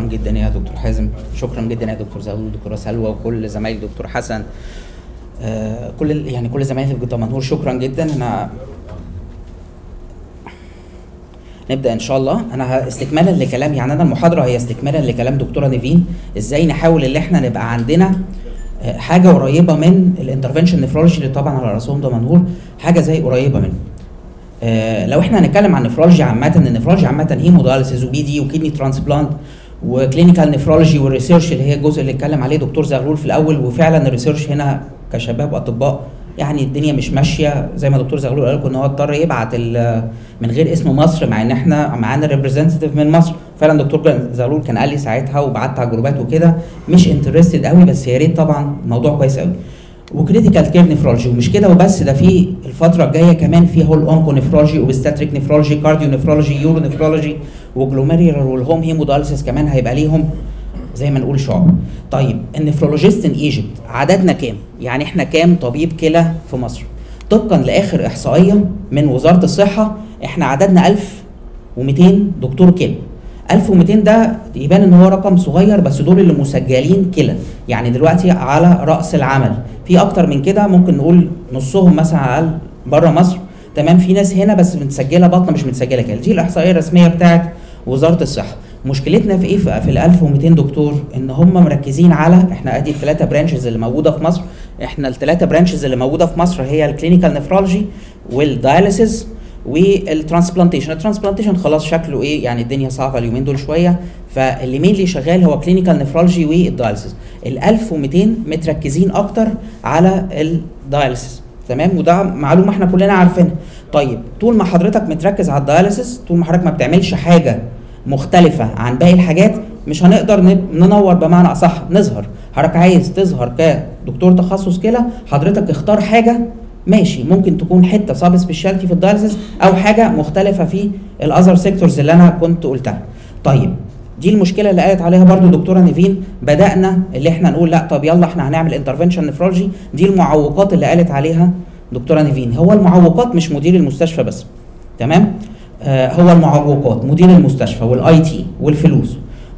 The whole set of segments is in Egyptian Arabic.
جدا يا دكتور حازم شكرا جدا يا دكتور زغلول ودكتوره سلوى وكل زمايلي دكتور حسن آه كل ال- يعني كل زمايلي في دمنهور شكرا جدا انا نبدا ان شاء الله انا ه- استكمالا لكلام يعني انا المحاضره هي استكمالا لكلام دكتوره نيفين ازاي نحاول ان احنا نبقى عندنا آه، حاجه قريبه من الانترفنشن نفرولوجي اللي طبعا على راسهم دمنهور حاجه زي قريبه منه آه، لو احنا هنتكلم عن نفرولوجي عامه النفرولوجي عامه هيمودايلسيس وبي دي وكيدني ترانسبلانت وكلينيكال نفرولوجي والريسيرش اللي هي الجزء اللي اتكلم عليه دكتور زغلول في الاول وفعلا الريسيرش هنا كشباب اطباء يعني الدنيا مش ماشيه زي ما دكتور زغلول قال لكم ان هو اضطر يبعت ال- من غير اسم مصر مع ان احنا معانا ريبريزنتيف من مصر فعلا دكتور زغلول كان قال لي ساعتها وبعت على الجروبات وكده مش انترستد قوي بس يا ريت طبعا الموضوع كويس قوي وكريتيكال كير نفرولوجي ومش كده وبس ده في الفتره الجايه كمان في هول اونكو نفرولوجي وبستاتريك نفرولوجي كارديو نفرولوجي يورو نفرولوجي وجلوميريولار والهوم هيموداليسيس كمان هيبقى ليهم زي ما نقول شعب طيب النفرولوجيست ان ايجيبت عددنا كام يعني احنا كام طبيب كلى في مصر طبقا لاخر احصائيه من وزاره الصحه احنا عددنا 1200 دكتور كلى 1200 ده يبان ان هو رقم صغير بس دول اللي مسجلين كلى يعني دلوقتي على راس العمل في اكتر من كده ممكن نقول نصهم مثلا على الاقل بره مصر تمام في ناس هنا بس متسجله بطنه مش متسجله كلى دي الاحصائيه الرسميه بتاعت وزاره الصحه مشكلتنا في ايه في في ال 1200 دكتور ان هم مركزين على احنا ادي الثلاثه برانشز اللي موجوده في مصر احنا الثلاثه برانشز اللي موجوده في مصر هي الكلينيكال نفرولوجي والداياليسيس والترانسبلانتيشن الترانسبلانتيشن خلاص شكله ايه يعني الدنيا صعبه اليومين دول شويه فاللي مين اللي شغال هو كلينيكال نفرولوجي والداياليسيس ال 1200 متركزين اكتر على الداياليسيس تمام وده معلومه احنا كلنا عارفينها طيب طول ما حضرتك متركز على الداياليسيس طول ما حضرتك ما بتعملش حاجه مختلفه عن باقي الحاجات مش هنقدر ن- ننور بمعنى اصح نظهر حضرتك عايز تظهر كدكتور تخصص كلى حضرتك اختار حاجه ماشي ممكن تكون حته سب سبيشاليتي في الدايليسيس او حاجه مختلفه في الاذر سيكتورز اللي انا كنت قلتها طيب دي المشكله اللي قالت عليها برضو دكتوره نيفين بدانا اللي احنا نقول لا طب يلا احنا هنعمل انترفنشن نفرولوجي دي المعوقات اللي قالت عليها دكتوره نيفين هو المعوقات مش مدير المستشفى بس تمام آه هو المعوقات مدير المستشفى والاي تي والفلوس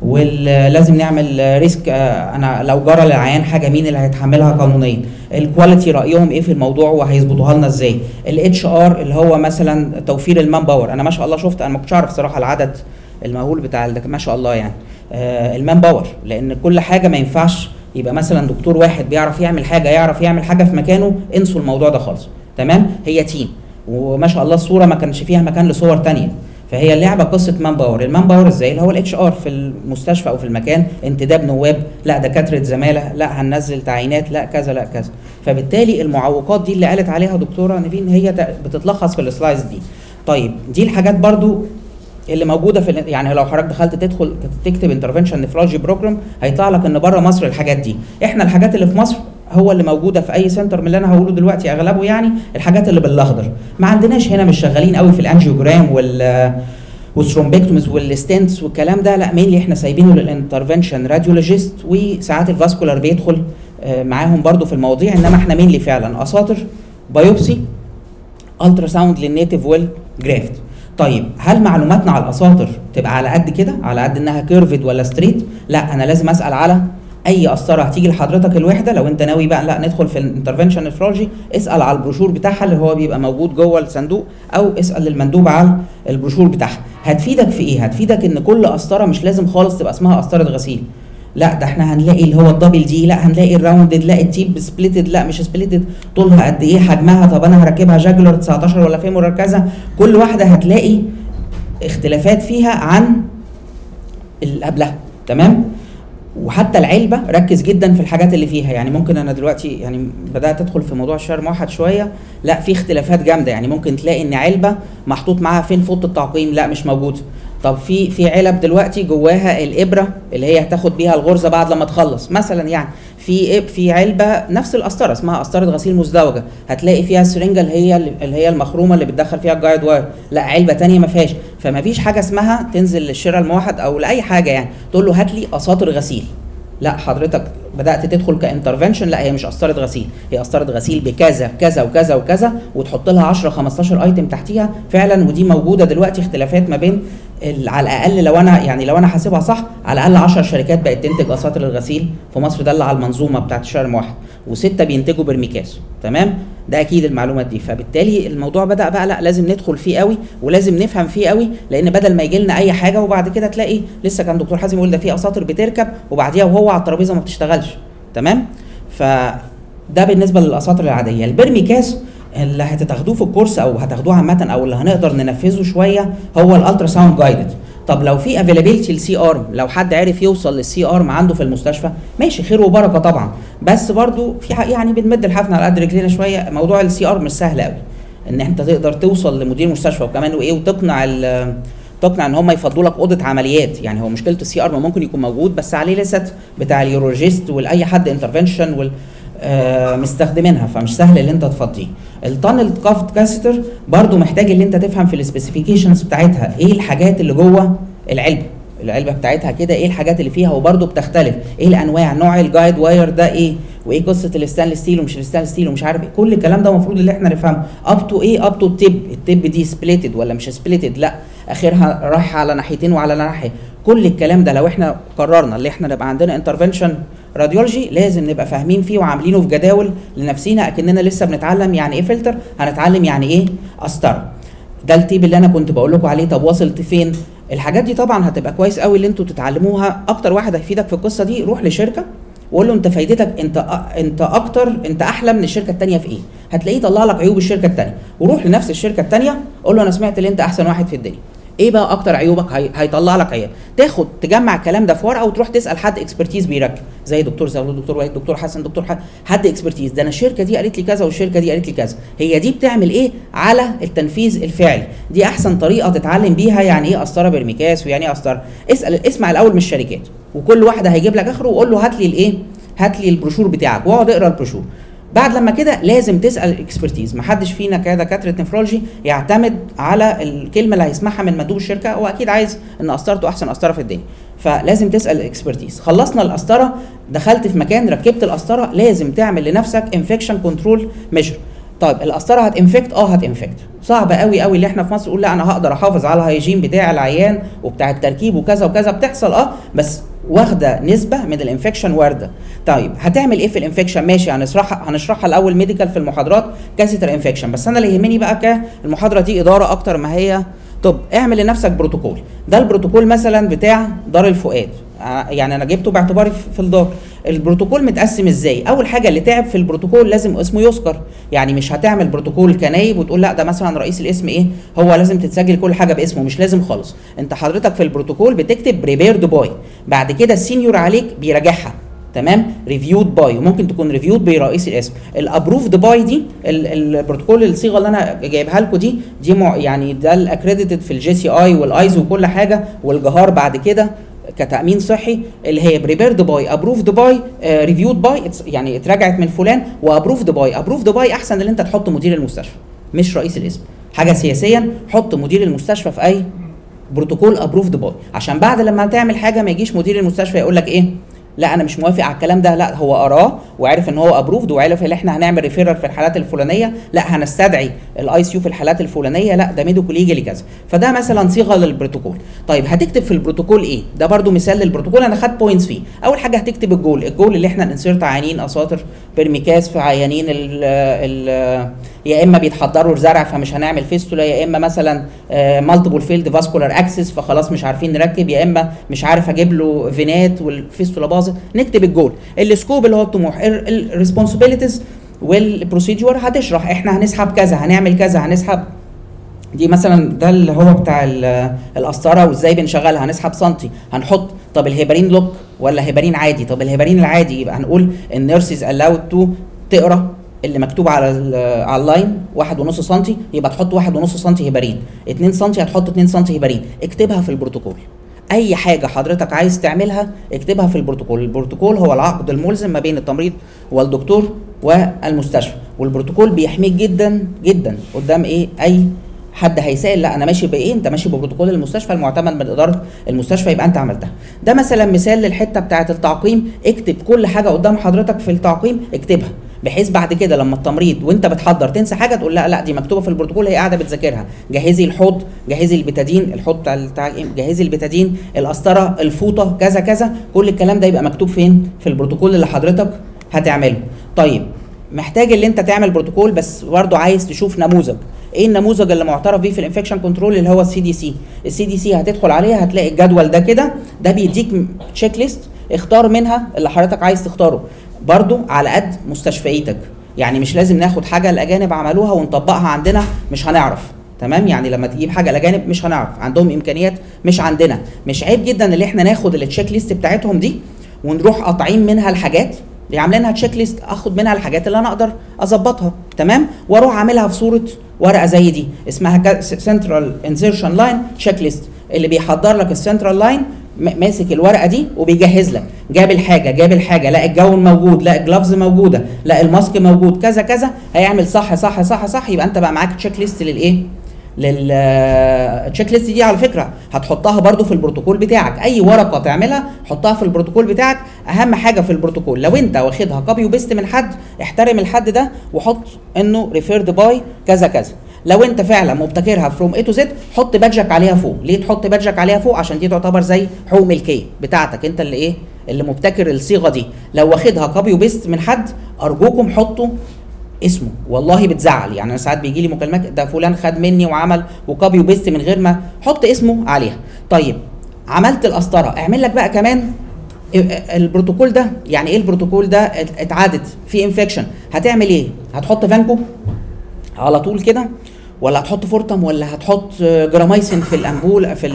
ولازم نعمل ريسك آه انا لو جرى للعيان حاجه مين اللي هيتحملها قانونيا الكواليتي رايهم ايه في الموضوع وهيظبطوها لنا ازاي الاتش ار اللي هو مثلا توفير المان باور انا ما شاء الله شفت انا ما كنتش اعرف صراحه العدد المهول بتاع ال- ما شاء الله يعني آه المان باور لان كل حاجه ما ينفعش يبقى مثلا دكتور واحد بيعرف يعمل حاجه يعرف يعمل حاجه في مكانه انسوا الموضوع ده خالص تمام هي تيم وما شاء الله الصوره ما كانش فيها مكان لصور تانية فهي اللعبه قصه مان باور المان باور ازاي اللي هو الاتش ار في المستشفى او في المكان انتداب نواب لا دكاتره زماله لا هننزل تعيينات لا كذا لا كذا فبالتالي المعوقات دي اللي قالت عليها دكتوره نيفين هي ت- بتتلخص في السلايدز دي طيب دي الحاجات برضو اللي موجوده في ال- يعني لو حضرتك دخلت تدخل تكتب انترفنشن نفرولوجي بروجرام هيطلع لك ان بره مصر الحاجات دي احنا الحاجات اللي في مصر هو اللي موجوده في اي سنتر من اللي انا هقوله دلوقتي اغلبه يعني الحاجات اللي بالاخضر ما عندناش هنا مش شغالين قوي في الانجيوجرام وال والثرومبكتومز والستنتس والكلام ده لا مينلي احنا سايبينه للانترفنشن راديولوجيست وساعات الفاسكولار بيدخل آه، معاهم برضو في المواضيع انما احنا مينلي فعلا اساطر بايوبسي الترا ساوند للنيتيف والجرافت طيب هل معلوماتنا على الاساطر تبقى على قد كده على قد انها كيرفد ولا ستريت لا انا لازم اسال على اي قسطره هتيجي لحضرتك الوحده لو انت ناوي بقى لا ندخل في الانترفنشن نفرولوجي اسال على البروشور بتاعها اللي هو بيبقى موجود جوه الصندوق او اسال المندوب على البروشور بتاعها هتفيدك في ايه هتفيدك ان كل قسطره مش لازم خالص تبقى اسمها قسطره غسيل لا ده احنا هنلاقي اللي هو الدبل دي لا هنلاقي الراوندد لا التيب سبليتد لا مش سبليتد طولها قد ايه حجمها طب انا هركبها جاجولار 19 ولا فيمورال كذا كل واحده هتلاقي اختلافات فيها عن اللي قبلها تمام وحتى العلبه ركز جدا في الحاجات اللي فيها يعني ممكن انا دلوقتي يعني بدات ادخل في موضوع الشهر موحد شويه لا في اختلافات جامده يعني ممكن تلاقي ان علبه محطوط معاها فين فوط التعقيم لا مش موجود طب في في علب دلوقتي جواها الابره اللي هي هتاخد بيها الغرزه بعد لما تخلص مثلا يعني في إب في علبه نفس القسطره اسمها قسطره غسيل مزدوجه هتلاقي فيها السرنجه اللي هي اللي هي المخرومه اللي بتدخل فيها الجايد واير لا علبه تانية ما فيهاش فما فيش حاجه اسمها تنزل للشراء الموحد او لاي حاجه يعني تقول له هات لي اساطر غسيل لا حضرتك بدات تدخل كانترفنشن لا هي مش قسطره غسيل هي قسطره غسيل بكذا كذا وكذا وكذا وتحط لها 10 15 ايتم تحتيها فعلا ودي موجوده دلوقتي اختلافات ما بين ال- على الاقل لو انا يعني لو انا حاسبها صح على الاقل 10 شركات بقت تنتج اساطر الغسيل في مصر ده اللي على المنظومه بتاعت الشهر واحد وسته بينتجوا برميكاس تمام ده اكيد المعلومات دي فبالتالي الموضوع بدا بقى لا لازم ندخل فيه قوي ولازم نفهم فيه قوي لان بدل ما يجي لنا اي حاجه وبعد كده تلاقي لسه كان دكتور حازم يقول ده في اساطر بتركب وبعديها وهو على الترابيزه ما بتشتغلش تمام فده بالنسبه للاساطر العاديه البرميكاس اللي هتتاخدوه في الكورس او هتاخدوه عامه او اللي هنقدر ننفذه شويه هو الالترا ساوند جايدد طب لو في افيلابيلتي للسي ارم لو حد عرف يوصل للسي ارم عنده في المستشفى ماشي خير وبركه طبعا بس برضو في حق يعني بنمد الحفن على قد رجلينا شويه موضوع السي ار مش سهل قوي ان انت تقدر توصل لمدير مستشفى وكمان وايه وتقنع ال- تقنع ان هم يفضلوا لك اوضه عمليات يعني هو مشكله السي ار ممكن يكون موجود بس عليه لست بتاع اليورولوجيست والاي حد انترفنشن وال آه، مستخدمينها فمش سهل ان انت تفضيه التانل كافت كاسيتر برضو محتاج ان انت تفهم في السبيسيفيكيشنز بتاعتها ايه الحاجات اللي جوه العلبه العلبه بتاعتها كده ايه الحاجات اللي فيها وبرضو بتختلف ايه الانواع نوع الجايد واير ده ايه وايه قصه الستانلس ستيل ومش الستانلس ستيل ومش عارف ايه كل الكلام ده المفروض اللي احنا نفهمه اب تو ايه اب تو التب التب دي سبليتد ولا مش سبليتد لا اخرها رايحه على ناحيتين وعلى ناحيه كل الكلام ده لو احنا قررنا اللي احنا نبقى عندنا انترفنشن راديولوجي لازم نبقى فاهمين فيه وعاملينه في جداول لنفسينا اكننا لسه بنتعلم يعني ايه فلتر هنتعلم يعني ايه قسطره ده التيب اللي انا كنت بقول لكم عليه طب وصلت فين الحاجات دي طبعا هتبقى كويس قوي اللي انتوا تتعلموها اكتر واحد هيفيدك في القصه دي روح لشركه وقول له انت فايدتك انت أ- انت اكتر انت احلى من الشركه الثانيه في ايه هتلاقيه يطلع لك عيوب الشركه الثانيه وروح لنفس الشركه الثانيه قول له انا سمعت ان انت احسن واحد في الدنيا ايه بقى اكتر عيوبك هي... هيطلع لك عيب تاخد تجمع الكلام ده في ورقه وتروح تسال حد اكسبرتيز بيركب زي دكتور زغلول دكتور وائل دكتور حسن دكتور ح... حد اكسبرتيز ده انا الشركه دي قالت لي كذا والشركه دي قالت لي كذا هي دي بتعمل ايه على التنفيذ الفعلي دي احسن طريقه تتعلم بيها يعني ايه قسطره برميكاس ويعني ايه قسطره اسال اسمع الاول من الشركات وكل واحده هيجيب لك اخره وقول له هات لي الايه هات لي البروشور بتاعك واقعد اقرا البروشور بعد لما كده لازم تسال الاكسبرتيز محدش فينا كدكاتره نفرولوجي يعتمد على الكلمه اللي هيسمعها من مندوب الشركه هو اكيد عايز ان قسطرته احسن قسطره في الدنيا فلازم تسال الاكسبرتيز خلصنا القسطره دخلت في مكان ركبت القسطره لازم تعمل لنفسك انفكشن كنترول ميجر طيب القسطره هتنفكت اه هتنفكت صعب قوي قوي اللي احنا في مصر نقول لا انا هقدر احافظ على الهيجين بتاع العيان وبتاع التركيب وكذا وكذا بتحصل اه بس واخده نسبه من الانفكشن وارده طيب هتعمل ايه في الانفكشن ماشي هنشرحها هنشرحها الاول ميديكال في المحاضرات كاسيتر انفكشن بس انا اللي يهمني بقى كالمحاضره دي اداره اكتر ما هي طب اعمل لنفسك بروتوكول ده البروتوكول مثلا بتاع دار الفؤاد آه، يعني انا جبته باعتباري في- في الدار البروتوكول متقسم ازاي اول حاجه اللي تعب في البروتوكول لازم اسمه يذكر يعني مش هتعمل بروتوكول كنايب وتقول لا ده مثلا رئيس الاسم ايه هو لازم تتسجل كل حاجه باسمه مش لازم خالص انت حضرتك في البروتوكول بتكتب بريبيرد باي بعد كده السينيور عليك بيراجعها تمام ريفيود باي وممكن تكون ريفيود برئيس الاسم الابروفد باي دي ال- البروتوكول الصيغه اللي انا جايبها لكم دي دي مع يعني ده الاكريديتد في الجي سي اي والايزو وكل حاجه والجهار بعد كده كتامين صحي اللي هي بريبيرد باي ابروفد باي ريفيود باي يعني اتراجعت من فلان وابروفد باي ابروفد باي احسن ان انت تحط مدير المستشفى مش رئيس الاسم حاجه سياسيا حط مدير المستشفى في اي بروتوكول ابروفد باي عشان بعد لما تعمل حاجه ما يجيش مدير المستشفى يقول لك ايه لا انا مش موافق على الكلام ده لا هو قراه وعرف ان هو ابروفد وعرف ان احنا هنعمل ريفيرال في الحالات الفلانيه لا هنستدعي الاي سي يو في الحالات الفلانيه لا ده ميديكو ليجالي كذا فده مثلا صيغه للبروتوكول طيب هتكتب في البروتوكول ايه ده برضو مثال للبروتوكول انا خدت بوينتس فيه اول حاجه هتكتب الجول الجول اللي احنا ننسرت عيانين اساطر بيرميكاس في عيانين ال ال يا اما بيتحضروا لزرع فمش هنعمل فيستولا يا اما مثلا مالتيبل فيلد فاسكولار اكسس فخلاص مش عارفين نركب يا اما مش عارف اجيب له فينات والفيستولا باظت نكتب الجول السكوب اللي هو الطموح الريسبونسبيلتيز والبروسيدور هتشرح احنا هنسحب كذا هنعمل كذا هنسحب دي مثلا ده اللي هو بتاع ال- القسطره وازاي بنشغلها هنسحب سنتي هنحط طب الهيبرين لوك ولا هيبرين عادي طب الهيبرين العادي يبقى هنقول النيرسز الاود تو تقرا اللي مكتوب على ال- على اللاين واحد ونص سنتي يبقى تحط واحد ونص سنتي هيبرين 2 سنتي هتحط 2 سنتي هيبرين اكتبها في البروتوكول اي حاجه حضرتك عايز تعملها اكتبها في البروتوكول البروتوكول هو العقد الملزم ما بين التمريض والدكتور والمستشفى والبروتوكول بيحميك جدا جدا قدام ايه اي حد هيسال لا انا ماشي بايه انت ماشي ببروتوكول المستشفى المعتمد من اداره المستشفى يبقى انت عملتها ده مثلا مثال للحته بتاعه التعقيم اكتب كل حاجه قدام حضرتك في التعقيم اكتبها بحيث بعد كده لما التمريض وانت بتحضر تنسى حاجه تقول لا لا دي مكتوبه في البروتوكول هي قاعده بتذاكرها جهزي الحوض جهزي البتادين الحوض بتاع التعقيم جهزي البتادين القسطره الفوطه كذا كذا كل الكلام ده يبقى مكتوب فين في البروتوكول اللي حضرتك هتعمله طيب محتاج اللي انت تعمل بروتوكول بس برضه عايز تشوف نموذج ايه النموذج اللي معترف بيه في الانفكشن كنترول اللي هو السي دي سي السي دي سي هتدخل عليها هتلاقي الجدول ده كده ده بيديك تشيك ليست اختار منها اللي حضرتك عايز تختاره برضو على قد مستشفيتك يعني مش لازم ناخد حاجه الاجانب عملوها ونطبقها عندنا مش هنعرف تمام يعني لما تجيب حاجه الاجانب مش هنعرف عندهم امكانيات مش عندنا مش عيب جدا اللي احنا ناخد التشيك ليست بتاعتهم دي ونروح قاطعين منها الحاجات اللي عاملينها تشيك ليست اخد منها الحاجات اللي انا اقدر اظبطها تمام واروح اعملها في صوره ورقه زي دي اسمها سنترال انسيرشن لاين تشيك ليست اللي بيحضر لك السنترال لاين ماسك الورقه دي وبيجهز لك جاب الحاجه جاب الحاجه لا الجون موجود لا الجلافز موجوده لا الماسك موجود كذا كذا هيعمل صح صح صح صح يبقى انت بقى معاك تشيك ليست للايه للتشيك ليست دي على فكره هتحطها برده في البروتوكول بتاعك اي ورقه تعملها حطها في البروتوكول بتاعك اهم حاجه في البروتوكول لو انت واخدها كوبي وبيست من حد احترم الحد ده وحط انه ريفيرد باي كذا كذا لو انت فعلا مبتكرها فروم اي تو زد حط بادجك عليها فوق ليه تحط بادجك عليها فوق عشان دي تعتبر زي حقوق ملكيه بتاعتك انت اللي ايه اللي مبتكر الصيغه دي لو واخدها كوبي وبيست من حد ارجوكم حطوا اسمه والله بتزعل يعني انا ساعات بيجي لي مكالمات ده فلان خد مني وعمل وكوبي وبيست من غير ما حط اسمه عليها طيب عملت القسطره اعمل لك بقى كمان البروتوكول ده يعني ايه البروتوكول ده اتعادت في انفكشن هتعمل ايه هتحط فانكو على طول كده ولا هتحط فورتم ولا هتحط جرامايسين في الامبول في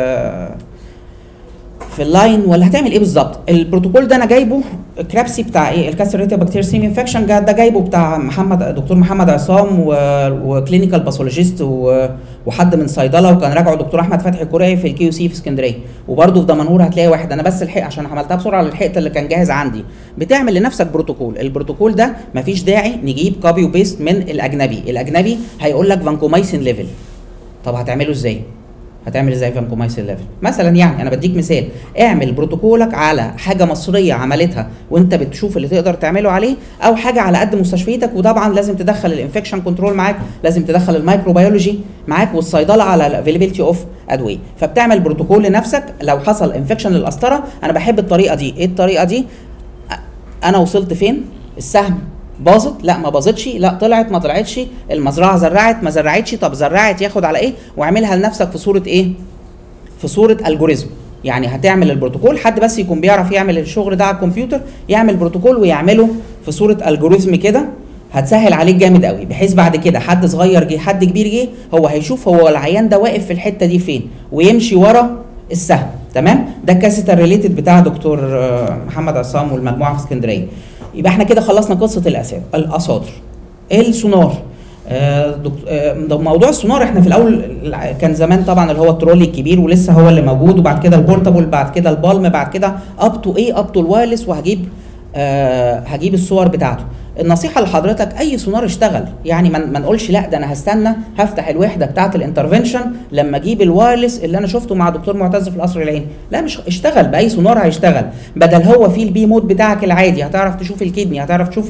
في اللاين ولا هتعمل ايه بالظبط البروتوكول ده انا جايبه كرابسي بتاع ايه الكاسريتيا بكتيريا سيم انفكشن ده جايبه بتاع محمد دكتور محمد عصام وكلينيكال باثولوجيست وحد من صيدله وكان راجعه دكتور احمد فتحي كوري في الكيو سي في اسكندريه وبرده في دمنهور هتلاقي واحد انا بس الحق عشان عملتها بسرعه للحقت اللي كان جاهز عندي بتعمل لنفسك بروتوكول البروتوكول ده مفيش داعي نجيب كوبي وبيست من الاجنبي الاجنبي هيقول لك فانكومايسين ليفل طب هتعمله ازاي هتعمل ازاي فانكومايسين ليفل مثلا يعني انا بديك مثال اعمل بروتوكولك على حاجه مصريه عملتها وانت بتشوف اللي تقدر تعمله عليه او حاجه على قد مستشفيتك وطبعا لازم تدخل الانفكشن كنترول معاك لازم تدخل الميكروبيولوجي معاك والصيدله على الافيلابيلتي اوف ادويه فبتعمل بروتوكول لنفسك لو حصل انفكشن للقسطره انا بحب الطريقه دي ايه الطريقه دي انا وصلت فين السهم باظت لا ما باظتش لا طلعت ما طلعتش المزرعه زرعت ما زرعتش طب زرعت ياخد على ايه واعملها لنفسك في صوره ايه في صوره الجوريزم يعني هتعمل البروتوكول حد بس يكون بيعرف يعمل الشغل ده على الكمبيوتر يعمل بروتوكول ويعمله في صوره الجوريزم كده هتسهل عليك جامد قوي بحيث بعد كده حد صغير جه حد كبير جه هو هيشوف هو العيان ده واقف في الحته دي فين ويمشي ورا السهم تمام ده الكاسيتال ريليتد بتاع دكتور محمد عصام والمجموعه في اسكندريه يبقى احنا كده خلصنا قصه الاساطر السونار آه آه موضوع السونار احنا في الاول كان زمان طبعا اللي هو الترولي الكبير ولسه هو اللي موجود وبعد كده البورتابل بعد كده البالم بعد كده اب تو ايه اب تو الوايرلس وهجيب آه هجيب الصور بتاعته النصيحه لحضرتك اي سونار اشتغل يعني ما ما نقولش لا ده انا هستنى هفتح الوحده بتاعه الانترفنشن لما اجيب الوايرلس اللي انا شفته مع دكتور معتز في القصر العيني لا مش اشتغل باي سونار هيشتغل بدل هو في البي مود بتاعك العادي هتعرف تشوف الكدني هتعرف تشوف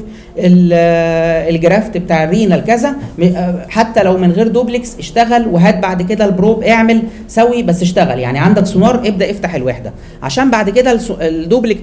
الجرافت بتاع الرينال كذا حتى لو من غير دوبلكس اشتغل وهات بعد كده البروب اعمل سوي بس اشتغل يعني عندك سونار ابدا افتح الوحده عشان بعد كده الدوبلك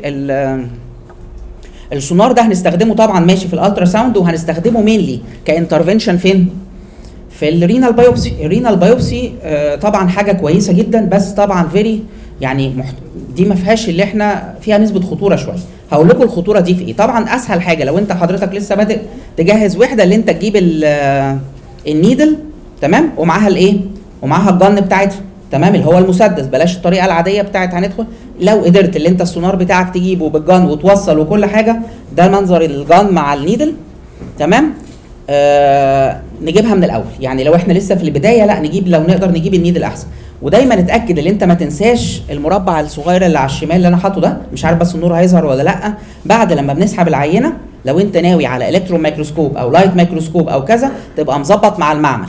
السونار ده هنستخدمه طبعا ماشي في الالترا ساوند وهنستخدمه مينلي كانترفنشن فين؟ في الرينال بايوبسي الرينال بايوبسي آه طبعا حاجه كويسه جدا بس طبعا فيري يعني محت... دي ما فيهاش اللي احنا فيها نسبه خطوره شويه هقول لكم الخطوره دي في ايه طبعا اسهل حاجه لو انت حضرتك لسه بادئ تجهز وحده اللي انت تجيب النيدل تمام ومعاها الايه ومعاها الجن بتاعتها تمام اللي هو المسدس بلاش الطريقه العاديه بتاعت هندخل لو قدرت اللي انت السونار بتاعك تجيبه بالجن وتوصل وكل حاجه ده منظر الجن مع النيدل تمام آه نجيبها من الاول يعني لو احنا لسه في البدايه لا نجيب لو نقدر نجيب النيدل احسن ودايما اتاكد ان انت ما تنساش المربع الصغير اللي على الشمال اللي انا حاطه ده مش عارف بس النور هيظهر ولا لا بعد لما بنسحب العينه لو انت ناوي على الكترون ميكروسكوب او لايت ميكروسكوب او كذا تبقى مظبط مع المعمل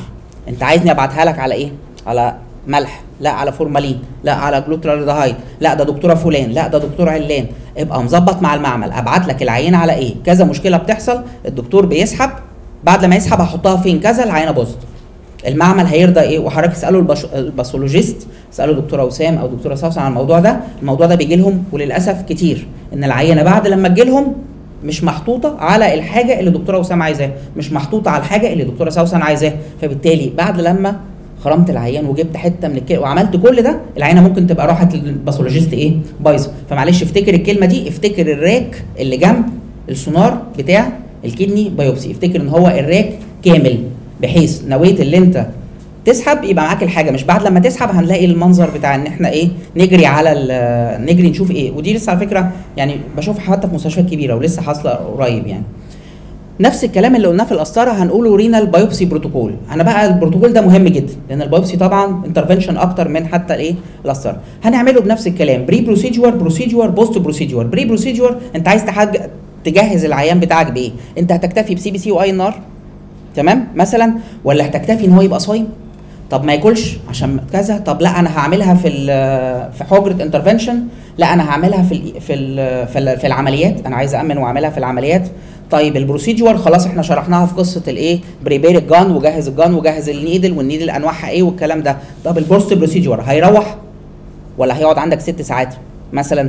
انت عايزني ابعتها لك على ايه على ملح لا على فورمالين لا على جلوترالدهايد لا ده دكتوره فلان لا ده دكتور علان ابقى مظبط مع المعمل ابعت لك العينه على ايه كذا مشكله بتحصل الدكتور بيسحب بعد لما يسحب هحطها فين كذا العينه بوزيتيف المعمل هيرضى ايه وحضرتك اسالوا البش... الباثولوجيست اسالوا دكتوره وسام او دكتوره سوسن عن الموضوع ده الموضوع ده بيجي لهم وللاسف كتير ان العينه بعد لما تجي لهم مش محطوطه على الحاجه اللي دكتوره وسام عايزاها مش محطوطه على الحاجه اللي دكتوره سوسن عايزاها فبالتالي بعد لما خرمت العيان وجبت حته من الكلى وعملت كل ده العينه ممكن تبقى راحت للباثولوجيست ايه بايظه فمعلش افتكر الكلمه دي افتكر الراك اللي جنب السونار بتاع الكدني بايوبسي افتكر ان هو الراك كامل بحيث نويت اللي انت تسحب يبقى معاك الحاجه مش بعد لما تسحب هنلاقي المنظر بتاع ان احنا ايه نجري على ال- نجري نشوف ايه ودي لسه على فكره يعني بشوفها حتى في مستشفيات كبيره ولسه حاصله قريب يعني نفس الكلام اللي قلناه في القسطره هنقوله رينال بايوبسي بروتوكول انا بقى البروتوكول ده مهم جدا لان البايوبسي طبعا انترفنشن اكتر من حتى الايه القسطره هنعمله بنفس الكلام بري بروسيجور بروسيجور بوست بروسيجور بري بروسيجور انت عايز تحج... تجهز العيان بتاعك بايه انت هتكتفي بسي بي سي واي ان ار تمام مثلا ولا هتكتفي ان هو يبقى صايم طب ما ياكلش عشان كذا طب لا انا هعملها في ال- في حجره انترفنشن لا انا هعملها في ال في ال في, ال في العمليات انا عايز امن واعملها في العمليات طيب البروسيجور خلاص احنا شرحناها في قصه الايه بريبير الجان وجهز الجان وجهز النيدل والنيدل انواعها ايه والكلام ده طب البوست بروسيجور هيروح ولا هيقعد عندك ست ساعات مثلا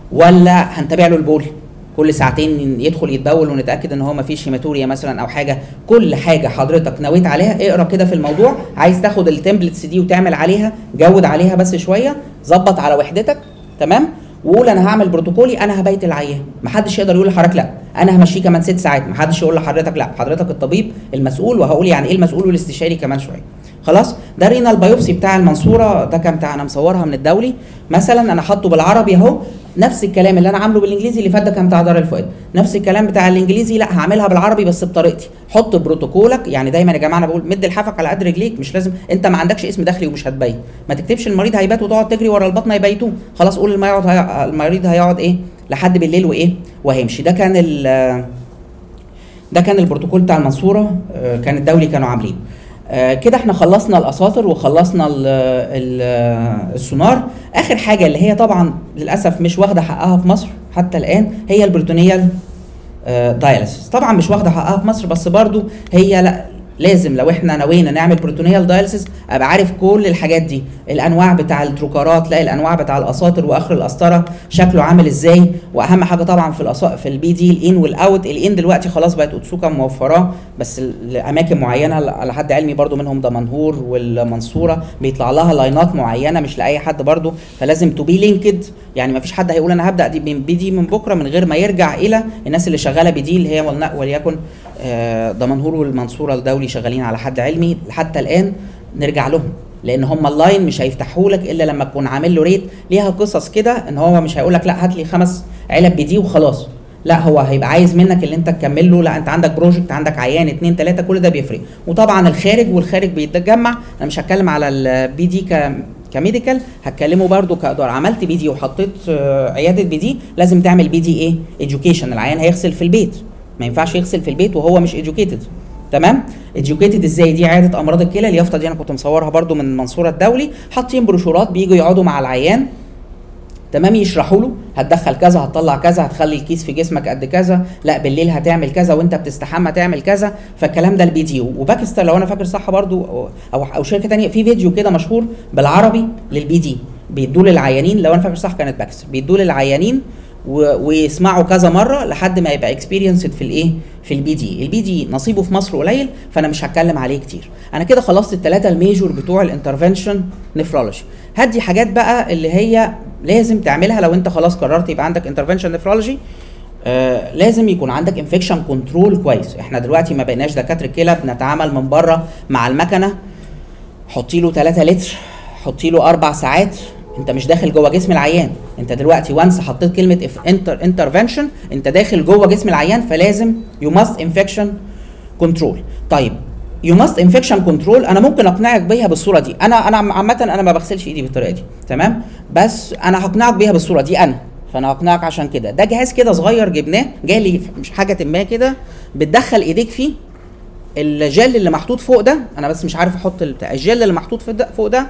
ولا هنتابع له البول كل ساعتين يدخل يتبول ونتاكد ان هو ما فيش هيماتوريا مثلا او حاجه كل حاجه حضرتك نويت عليها اقرا كده في الموضوع عايز تاخد التمبلتس دي وتعمل عليها جود عليها بس شويه ظبط على وحدتك تمام وقول انا هعمل بروتوكولي انا هبيت العيان محدش يقدر يقول لحضرتك لا انا همشيه كمان ست ساعات محدش يقول لحضرتك لا حضرتك الطبيب المسؤول وهقول يعني ايه المسؤول والاستشاري كمان شويه خلاص ده رينال بايوبسي بتاع المنصوره ده كان بتاع انا مصورها من الدولي مثلا انا حاطه بالعربي اهو نفس الكلام اللي انا عامله بالانجليزي اللي فات ده كان بتاع دار الفؤاد نفس الكلام بتاع الانجليزي لا هعملها بالعربي بس بطريقتي حط بروتوكولك يعني دايما يا جماعه انا بقول مد لحافك على قد رجليك مش لازم انت ما عندكش اسم داخلي ومش هتبين ما تكتبش المريض هيبات وتقعد تجري ورا البطن هيبيتوه خلاص قول المريض هي... المريض هيقعد ايه لحد بالليل وايه وهيمشي ده كان ال ده كان البروتوكول بتاع المنصوره آه، كان الدولي كانوا عاملينه آه، كده احنا خلصنا الاساطر وخلصنا ال ال السونار اخر حاجه اللي هي طبعا للاسف مش واخده حقها في مصر حتى الان هي البريتونيال دايلسيس طبعا مش واخده حقها في مصر بس برضو هي لا لازم لو احنا نوينا نعمل بروتونيال دايلسيس ابقى عارف كل الحاجات دي الانواع بتاع التروكارات لا الانواع بتاع الاساطر واخر القسطره شكله عامل ازاي واهم حاجه طبعا في الأصا... في البي دي الان والاوت الان دلوقتي خلاص بقت اوتسوكا موفراه بس لاماكن معينه على حد علمي برضو منهم دمنهور والمنصوره بيطلع لها لاينات معينه مش لاي حد برضو فلازم تو بي لينكد يعني ما فيش حد هيقول انا هبدا دي من بي دي من بكره من غير ما يرجع الى الناس اللي شغاله بدي اللي هي ولن- وليكن آه، دمنهور والمنصوره الدولي شغالين على حد علمي حتى الان نرجع لهم لان هم اللاين مش هيفتحوا لك الا لما تكون عامل له ريت ليها قصص كده ان هو مش هيقول لك لا هات لي خمس علب بدي وخلاص لا هو هيبقى عايز منك اللي انت تكمل له لا انت عندك بروجكت عندك عيان اتنين تلاته كل ده بيفرق وطبعا الخارج والخارج بيتجمع انا مش هتكلم على البي دي ك كميديكال هتكلمه برضو كادار عملت بي دي وحطيت آه، عياده بي دي لازم تعمل بي دي ايه education العيان هيغسل في البيت ما ينفعش يغسل في البيت وهو مش educated تمام educated ازاي دي عياده امراض الكلى اليافطه دي انا كنت مصورها برضو من المنصوره الدولي حاطين بروشورات بييجوا يقعدوا مع العيان تمام يشرحوا له هتدخل كذا هتطلع كذا هتخلي الكيس في جسمك قد كذا لا بالليل هتعمل كذا وانت بتستحمى تعمل كذا فالكلام ده البي دي وباكستان لو انا فاكر صح برضو او او, أو شركه تانية في فيديو كده مشهور بالعربي للبي دي بيدوا للعيانين لو انا فاكر صح كانت باكستان بيدوا للعيانين و- ويسمعوا كذا مره لحد ما يبقى اكسبيرينسد في الايه في البي دي البي دي نصيبه في مصر قليل فانا مش هتكلم عليه كتير انا كده خلصت الثلاثه الميجور بتوع الانترفنشن نفرولوجي هدي حاجات بقى اللي هي لازم تعملها لو انت خلاص قررت يبقى عندك انترفنشن نفرولوجي آه لازم يكون عندك انفكشن كنترول كويس احنا دلوقتي ما بقيناش دكاتره كلى بنتعامل من بره مع المكنه حطي له 3 لتر حطي له اربع ساعات انت مش داخل جوه جسم العيان انت دلوقتي وانس حطيت كلمه انتر انترفنشن انت داخل جوه جسم العيان فلازم يو ماست انفكشن كنترول طيب يو ماست انفكشن كنترول انا ممكن اقنعك بيها بالصوره دي انا انا عامه انا ما بغسلش ايدي بالطريقه دي تمام بس انا هقنعك بيها بالصوره دي انا فانا هقنعك عشان كده ده جهاز كده صغير جبناه جالي مش حاجه ما كده بتدخل ايديك فيه الجل اللي محطوط فوق ده انا بس مش عارف احط البتاع الجل اللي محطوط في ده فوق ده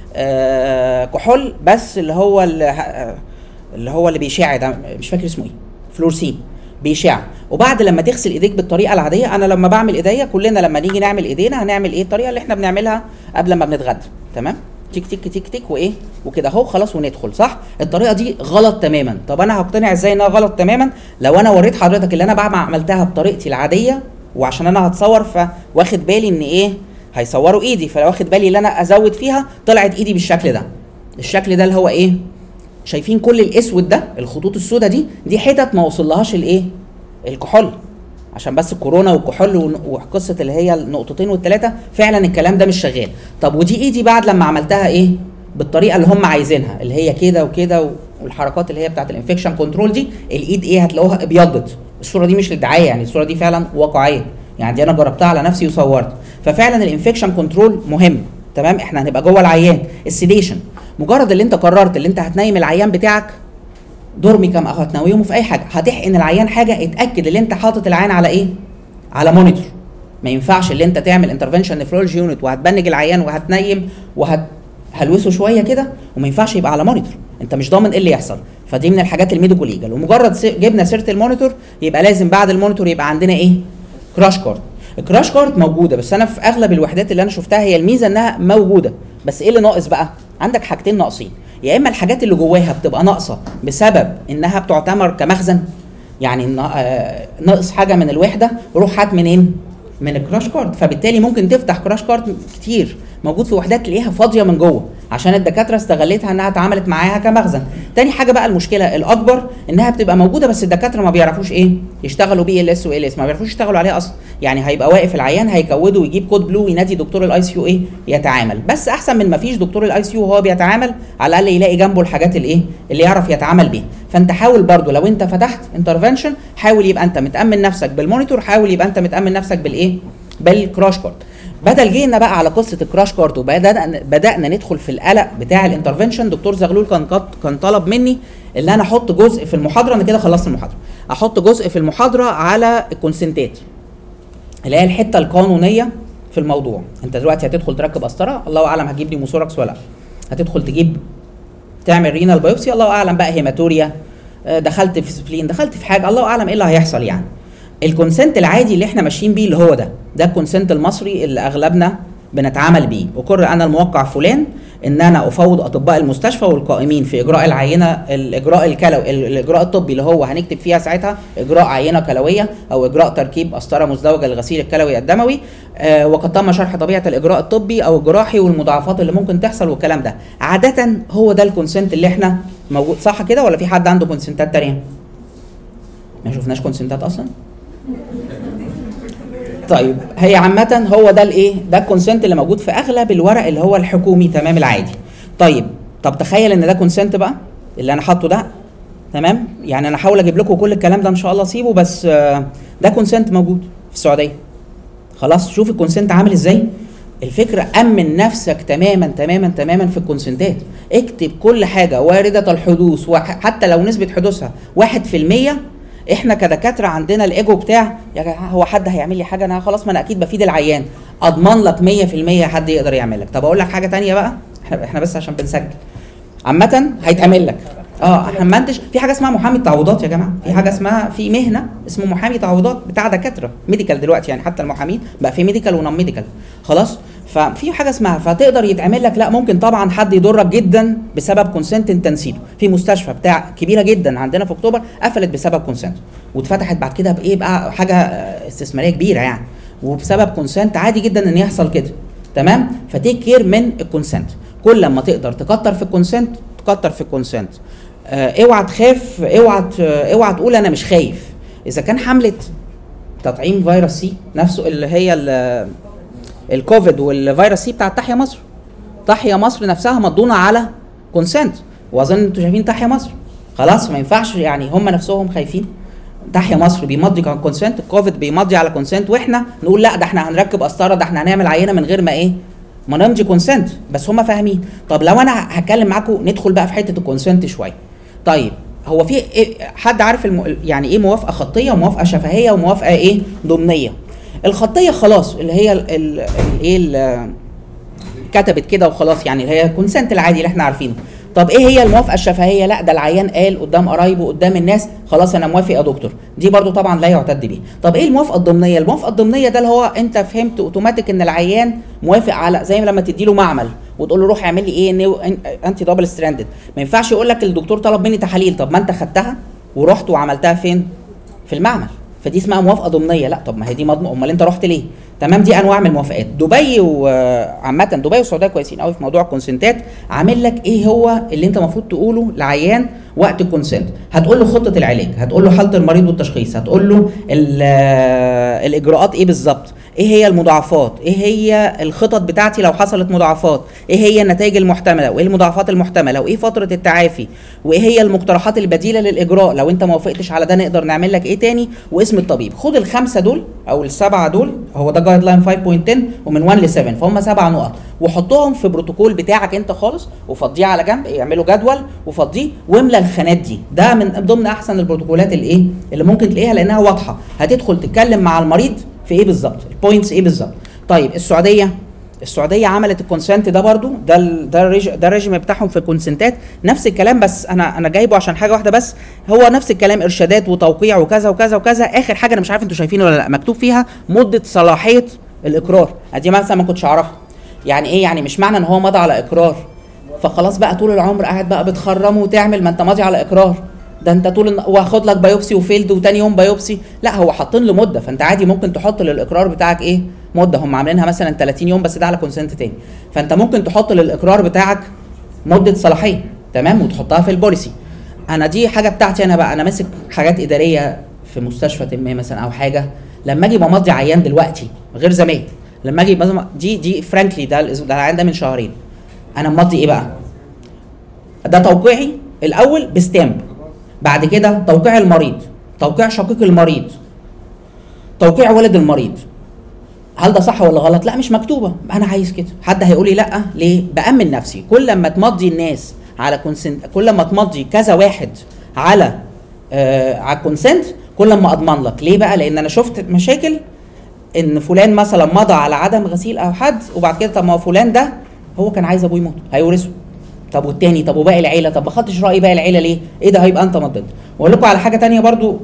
آه كحول بس اللي هو اللي, آه، اللي هو اللي بيشع ده مش فاكر اسمه ايه فلورسين بيشع وبعد لما تغسل ايديك بالطريقه العاديه انا لما بعمل ايديا كلنا لما نيجي نعمل ايدينا هنعمل ايه الطريقه اللي احنا بنعملها قبل ما بنتغدى تمام تيك تيك تيك تيك وايه وكده اهو خلاص وندخل صح الطريقه دي غلط تماما طب انا هقتنع ازاي انها غلط تماما لو انا وريت حضرتك اللي انا بعد ما عملتها بطريقتي العاديه وعشان انا هتصور فواخد بالي ان ايه هيصوروا ايدي فلو واخد بالي ان انا ازود فيها طلعت ايدي بالشكل ده الشكل ده اللي هو ايه شايفين كل الاسود ده الخطوط السوداء دي دي حتت ما وصلهاش الايه الكحول عشان بس الكورونا والكحول ون- وقصه اللي هي النقطتين والثلاثه فعلا الكلام ده مش شغال طب ودي ايدي بعد لما عملتها ايه بالطريقه اللي هم عايزينها اللي هي كده وكده و- والحركات اللي هي بتاعت الانفكشن كنترول دي الايد ايه هتلاقوها ابيضت الصوره دي مش للدعايه يعني الصوره دي فعلا واقعيه يعني دي انا جربتها على نفسي وصورت ففعلا الانفكشن كنترول مهم تمام احنا هنبقى جوه العيان السيديشن مجرد اللي انت قررت اللي انت هتنيم العيان بتاعك دورميكام او هتنومه في اي حاجه هتحقن العيان حاجه اتاكد ان انت حاطط العيان على ايه على مونيتور ما ينفعش اللي انت تعمل انترفنشن نفرولوجي يونت وهتبنج العيان وهتنيم وهتهلوسه شويه كده وما ينفعش يبقى على مونيتور انت مش ضامن ايه اللي يحصل فدي من الحاجات الميديكو ليجال ومجرد س- جبنا سيره المونيتور يبقى لازم بعد المونيتور يبقى عندنا ايه كراش كارد الكراش كارد موجوده بس انا في اغلب الوحدات اللي انا شفتها هي الميزه انها موجوده بس ايه اللي ناقص بقى عندك حاجتين ناقصين يا اما الحاجات اللي جواها بتبقى ناقصه بسبب انها بتعتبر كمخزن يعني نا- آه، ناقص حاجه من الوحده روح هات منين من الكراش كارد فبالتالي ممكن تفتح كراش كارد كتير موجود في وحدات تلاقيها فاضيه من جوه عشان الدكاتره استغلتها انها اتعاملت معاها كمخزن تاني حاجه بقى المشكله الاكبر انها بتبقى موجوده بس الدكاتره ما بيعرفوش ايه يشتغلوا بي ال اس وال اس ما بيعرفوش يشتغلوا عليها اصلا يعني هيبقى واقف العيان هيكوده ويجيب كود بلو وينادي دكتور الاي سي يو ايه يتعامل بس احسن من ما فيش دكتور الاي سي يو وهو بيتعامل على الاقل يلاقي جنبه الحاجات الايه اللي يعرف يتعامل بيها فانت حاول برضو لو انت فتحت انترفنشن حاول يبقى انت متامن نفسك بالمونيتور حاول يبقى انت متامن نفسك بالايه بالكراش كارد بدل جينا بقى على قصه الكراش كارد وبدانا بدانا ندخل في القلق بتاع الانترفنشن دكتور زغلول كان قط- كان طلب مني ان انا احط جزء في المحاضره انا كده خلصت المحاضره احط جزء في المحاضره على الكونسنتات اللي هي الحته القانونيه في الموضوع انت دلوقتي هتدخل تركب قسطره الله اعلم هتجيب لي موسوركس ولا لا هتدخل تجيب تعمل رينال بايوبسي الله اعلم بقى هيماتوريا آه، دخلت في سبلين دخلت في حاجه الله اعلم ايه اللي هيحصل يعني الكونسنت العادي اللي احنا ماشيين بيه اللي هو ده ده الكونسنت المصري اللي اغلبنا بنتعامل بيه اقر انا الموقع فلان ان انا افوض اطباء المستشفى والقائمين في اجراء العينه الاجراء الكلوي ال- الاجراء الطبي اللي هو هنكتب فيها ساعتها اجراء عينه كلويه او اجراء تركيب قسطره مزدوجه للغسيل الكلوي الدموي آه وقد تم شرح طبيعه الاجراء الطبي او الجراحي والمضاعفات اللي ممكن تحصل والكلام ده عاده هو ده الكونسنت اللي احنا موجود صح كده ولا في حد عنده كونسنتات تانية ما شفناش كونسنتات اصلا طيب هي عامة هو ده الايه؟ ده الكونسنت اللي موجود في اغلب الورق اللي هو الحكومي تمام العادي. طيب طب تخيل ان ده كونسنت بقى اللي انا حاطه ده تمام؟ يعني انا هحاول اجيب لكم كل الكلام ده ان شاء الله سيبه بس آه، ده كونسنت موجود في السعودية. خلاص شوف الكونسنت عامل ازاي؟ الفكرة أمن نفسك تماما تماما تماما في الكونسنتات اكتب كل حاجة واردة الحدوث وحتى لو نسبة حدوثها واحد في المية احنا كدكاترة عندنا الايجو بتاع يا جماعة هو حد هيعمل لي حاجة انا خلاص ما انا اكيد بفيد العيان اضمن لك 100% حد يقدر يعمل لك طب اقول لك حاجة تانية بقى احنا احنا بس عشان بنسجل عامة هيتعمل لك اه احنا منتج في حاجه اسمها محامي تعويضات يا جماعه في حاجه اسمها في مهنه اسمه محامي تعويضات بتاع دكاتره ميديكال دلوقتي يعني حتى المحامين بقى في ميديكال ونون ميديكال خلاص ففي حاجه اسمها فتقدر يتعمل لك لا ممكن طبعا حد يضرك جدا بسبب كونسنت انت نسيته في مستشفى بتاع كبيره جدا عندنا في اكتوبر قفلت بسبب كونسنت واتفتحت بعد كده بايه بقى حاجه آه، استثماريه كبيره يعني وبسبب كونسنت عادي جدا ان يحصل كده تمام فتيك كير من الكونسنت كل لما تقدر تكتر في الكونسنت تكتر في الكونسنت آه، اوعى تخاف اوعى ت- اوعى تقول انا مش خايف اذا كان حمله تطعيم فيروس سي نفسه اللي هي ال- الكوفيد والفيروس سي بتاع تحيا مصر تحيا مصر نفسها مضونه على كونسنت واظن انتوا شايفين تحيا مصر خلاص ما ينفعش يعني هم نفسهم خايفين تحيا مصر بيمضي على كونسنت الكوفيد بيمضي على كونسنت واحنا نقول لا ده احنا هنركب قسطره ده احنا هنعمل عينه من غير ما ايه ما نمضي كونسنت بس هم فاهمين طب لو انا هتكلم معاكم ندخل بقى في حته الكونسنت شويه طيب هو في إيه حد عارف الم... يعني ايه موافقه خطيه وموافقه شفهيه وموافقه ايه ضمنيه الخطيه خلاص اللي هي ال- ال- ال- ايه ال- كتبت كده وخلاص يعني اللي هي كونسنت العادي اللي احنا عارفينه طب ايه هي الموافقه الشفهيه لا ده العيان قال قدام قرايبه قدام الناس خلاص انا موافق يا دكتور دي برضو طبعا لا يعتد بيها طب ايه الموافقه الضمنيه الموافقه الضمنيه ده اللي هو انت فهمت اوتوماتيك ان العيان موافق على زي لما تدي له معمل وتقول له روح اعمل لي ايه نيو انتي دبل ستراندد ما ينفعش يقول لك الدكتور طلب مني تحاليل طب ما انت خدتها ورحت وعملتها فين في المعمل فدي اسمها موافقه ضمنيه لا طب ما هي دي مضمون امال انت رحت ليه تمام دي انواع من الموافقات دبي وعامه دبي والسعوديه كويسين قوي في موضوع الكونسنتات عامل لك ايه هو اللي انت المفروض تقوله لعيان وقت الكونسنت هتقول له خطه العلاج هتقول له حاله المريض والتشخيص هتقول له ال- الاجراءات ايه بالظبط ايه هي المضاعفات ايه هي الخطط بتاعتي لو حصلت مضاعفات ايه هي النتائج المحتمله وايه المضاعفات المحتمله وايه فتره التعافي وايه هي المقترحات البديله للاجراء لو انت ما وافقتش على ده نقدر نعمل لك ايه تاني واسم الطبيب خد الخمسه دول او السبعه دول هو ده جايد لاين 5.10 ومن 1 ل 7 فهم سبع نقط وحطهم في بروتوكول بتاعك انت خالص وفضيه على جنب اعملوا جدول وفضيه واملى الخانات دي ده من ضمن احسن البروتوكولات الايه اللي ممكن تلاقيها لانها واضحه هتدخل تتكلم مع المريض في ايه بالظبط البوينتس ايه بالظبط طيب السعوديه السعوديه عملت الكونسنت ده برضو ده ال ده الريج ده الريجيم بتاعهم في الكونسنتات نفس الكلام بس انا انا جايبه عشان حاجه واحده بس هو نفس الكلام ارشادات وتوقيع وكذا وكذا وكذا اخر حاجه انا مش عارف انتوا شايفينه ولا لا مكتوب فيها مده صلاحيه الاقرار دي مثلا ما كنتش اعرفها يعني ايه يعني مش معنى ان هو مضى على اقرار فخلاص بقى طول العمر قاعد بقى بتخرمه وتعمل ما انت ماضي على اقرار ده انت طول الن- واخد لك بايوبسي وفيلد وتاني يوم بايوبسي لا هو حاطين له مده فانت عادي ممكن تحط للاقرار بتاعك ايه مده هم عاملينها مثلا 30 يوم بس ده على كونسنت تاني فانت ممكن تحط للاقرار بتاعك مده صلاحيه تمام وتحطها في البوليسي انا دي حاجه بتاعتي انا بقى انا ماسك حاجات اداريه في مستشفى ما مثلا او حاجه لما اجي بمضي عيان دلوقتي غير زمان لما اجي بزم- دي دي فرانكلي ده الأس- ده العيان ده من شهرين انا مضي ايه بقى ده توقيعي الاول بستامب بعد كده توقيع المريض توقيع شقيق المريض توقيع ولد المريض هل ده صح ولا غلط لا مش مكتوبه انا عايز كده حد هيقول لي لا ليه بامن نفسي كل ما تمضي الناس على كونسنت كل ما تمضي كذا واحد على آه على الكونسنت كل ما اضمن لك ليه بقى لان انا شفت مشاكل ان فلان مثلا مضى على عدم غسيل او حد وبعد كده طب ما هو فلان ده هو كان عايز ابوه يموت هيورثه طب والتاني طب وباقي العيله طب ما خدتش راي باقي العيله ليه ايه ده هيبقى انت مضيت واقول لكم على حاجه تانية برضو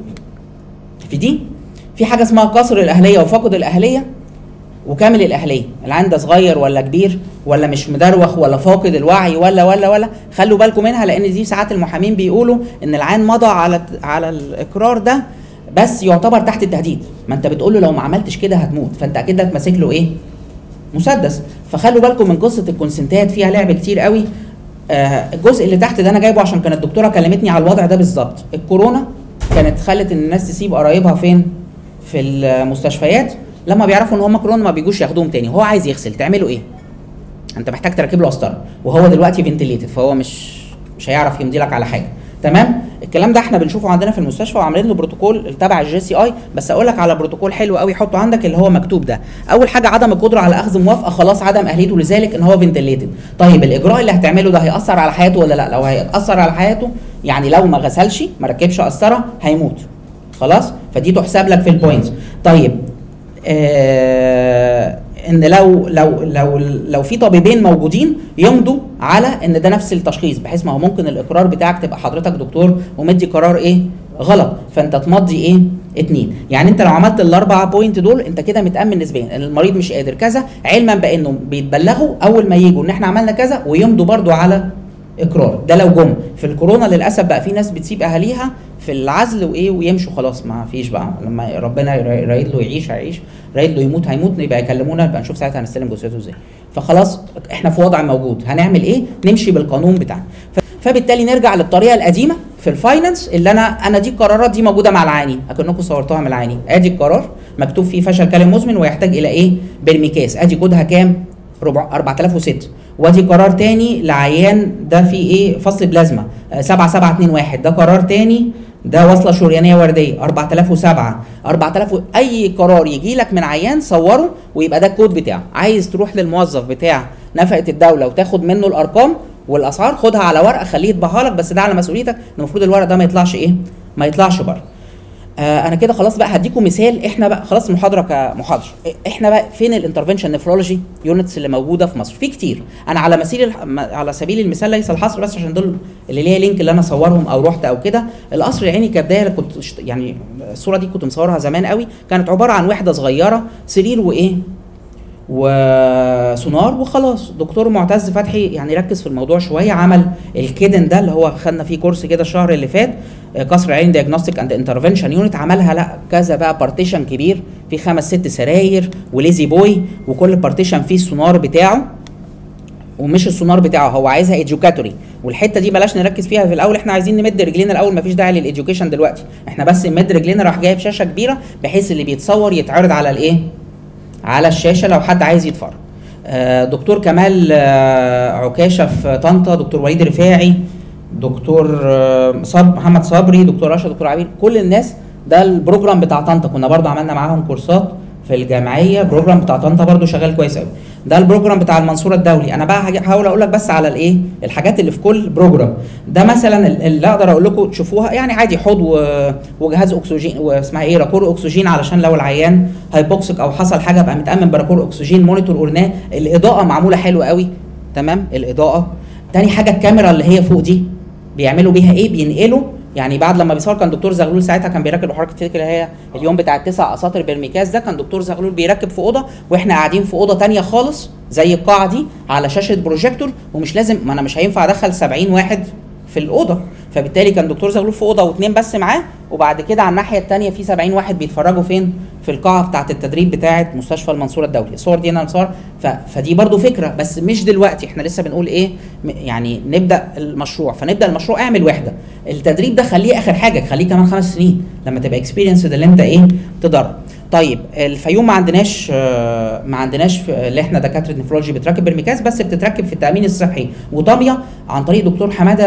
في دي في حاجه اسمها قصر الاهليه وفقد الاهليه وكامل الاهليه العين ده صغير ولا كبير ولا مش مدروخ ولا فاقد الوعي ولا ولا ولا خلوا بالكم منها لان دي ساعات المحامين بيقولوا ان العين مضى على على الاقرار ده بس يعتبر تحت التهديد ما انت بتقول له لو ما عملتش كده هتموت فانت اكيد هتمسك له ايه مسدس فخلوا بالكم من قصه الكونسنتات فيها لعب كتير قوي آه الجزء اللي تحت ده انا جايبه عشان كانت الدكتوره كلمتني على الوضع ده بالظبط الكورونا كانت خلت ان الناس تسيب قرايبها فين في المستشفيات لما بيعرفوا ان هم كورونا ما بيجوش ياخدوهم تاني هو عايز يغسل تعملوا ايه انت محتاج تركب له قسطره وهو دلوقتي فنتليتد فهو مش مش هيعرف يمضي لك على حاجه تمام الكلام ده احنا بنشوفه عندنا في المستشفى وعاملين له بروتوكول تبع الجي سي اي بس اقول لك على بروتوكول حلو قوي حطه عندك اللي هو مكتوب ده اول حاجه عدم القدره على اخذ موافقه خلاص عدم اهليته لذلك ان هو فنتليتد طيب الاجراء اللي هتعمله ده هياثر على حياته ولا لا لو هيأثر على حياته يعني لو ما غسلش ما ركبش قسطره هيموت خلاص فدي تحسب لك في البوينتس طيب آه ان لو لو لو لو في طبيبين موجودين يمضوا على ان ده نفس التشخيص بحيث ما هو ممكن الاقرار بتاعك تبقى حضرتك دكتور ومدي قرار ايه غلط فانت تمضي ايه اتنين يعني انت لو عملت الاربعه بوينت دول انت كده متامن نسبيا ان المريض مش قادر كذا علما بانه بيتبلغوا اول ما يجوا ان احنا عملنا كذا ويمضوا برضو على اقرار ده لو جم في الكورونا للاسف بقى في ناس بتسيب اهاليها في العزل وايه ويمشوا خلاص ما فيش بقى لما ربنا رايد له يعيش هيعيش رايد له يموت هيموت يبقى يكلمونا يبقى نشوف ساعتها هنستلم جثته ازاي فخلاص احنا في وضع موجود هنعمل ايه نمشي بالقانون بتاعنا فبالتالي نرجع للطريقه القديمه في الفاينانس اللي انا انا دي القرارات دي موجوده مع العينين اكنكم صورتوها من العينين ادي القرار مكتوب فيه فشل كلى مزمن ويحتاج الى ايه بالميكاس ادي كودها كام 4006 وادي قرار تاني لعيان ده في ايه فصل بلازما 7721 ده قرار تاني ده وصله شريانيه ورديه 4007 4000 اي قرار يجي لك من عيان صوره ويبقى ده الكود بتاعه عايز تروح للموظف بتاع نفقه الدوله وتاخد منه الارقام والاسعار خدها على ورقه خليه يطبعها لك بس ده على مسؤوليتك المفروض الورق ده ما يطلعش ايه ما يطلعش بره آه انا كده خلاص بقى هديكم مثال احنا بقى خلاص المحاضره كمحاضره احنا بقى فين الانترفنشن نفرولوجي يونتس اللي موجوده في مصر في كتير انا على مسير الح... م- على سبيل المثال ليس الحصر بس عشان دول اللي ليا لينك اللي انا اصورهم او رحت او كده القصر العيني كبدايه كنت شت- يعني الصوره دي كنت مصورها زمان قوي كانت عباره عن وحده صغيره سرير وايه وسونار وخلاص دكتور معتز فتحي يعني ركز في الموضوع شويه عمل الكيدن ده اللي هو خدنا فيه كورس كده الشهر اللي فات آه، قصر عين ديagnostic اند انترفنشن يونت عملها لا كذا بقى بارتيشن كبير في خمس ست سراير وليزي بوي وكل بارتيشن فيه السونار بتاعه ومش السونار بتاعه هو عايزها ايديوكاتوري والحته دي بلاش نركز فيها في الاول احنا عايزين نمد رجلينا الاول مفيش داعي للايديوكيشن دلوقتي احنا بس نمد رجلينا راح جايب شاشه كبيره بحيث اللي بيتصور يتعرض على الايه على الشاشه لو حد عايز يتفرج آه، دكتور كمال آه، عكاشه في طنطا دكتور وليد رفاعي دكتور آه، صب محمد صبري دكتور رشا دكتور عبيد كل الناس ده البروجرام بتاع طنطا كنا برضو عملنا معاهم كورسات في الجامعيه بروجرام بتاع طنطا برضو شغال كويس قوي ده البروجرام بتاع المنصوره الدولي انا بقى هاجي- هحاول اقول لك بس على الايه الحاجات اللي في كل بروجرام ده مثلا ال- اللي اقدر اقول لكم تشوفوها يعني عادي حوض و- وجهاز اكسجين واسمها ايه راكور اكسجين علشان لو العيان هايبوكسيك او حصل حاجه ابقى متامن براكور اكسجين مونيتور قلناه الاضاءه معموله حلوه قوي تمام الاضاءه تاني حاجه الكاميرا اللي هي فوق دي بيعملوا بيها ايه بينقلوا يعني بعد لما بيصور كان دكتور زغلول ساعتها كان بيركب حركه تفتكر اللي هي اليوم بتاع التسع اساطر بالميكاس ده كان دكتور زغلول بيركب في اوضه واحنا قاعدين في اوضه تانية خالص زي القاعه دي على شاشه بروجيكتور ومش لازم ما انا مش هينفع ادخل 70 واحد في الاوضه فبالتالي كان دكتور زغلول في اوضه واثنين بس معاه وبعد كده على الناحيه الثانيه في 70 واحد بيتفرجوا فين في القاعه بتاعه التدريب بتاعه مستشفى المنصوره الدولي الصور دي انا مصور ف... فدي برضو فكره بس مش دلوقتي احنا لسه بنقول ايه م- يعني نبدا المشروع فنبدا المشروع اعمل وحده التدريب ده خليه اخر حاجه خليه كمان خمس سنين لما تبقى اكسبيرينس اللي انت ايه تدرب طيب الفيوم ما عندناش آه، ما عندناش في- اللي احنا دكاتره نفرولوجي بتركب برميكاس بس بتتركب في التامين الصحي وطاميه عن طريق دكتور حماده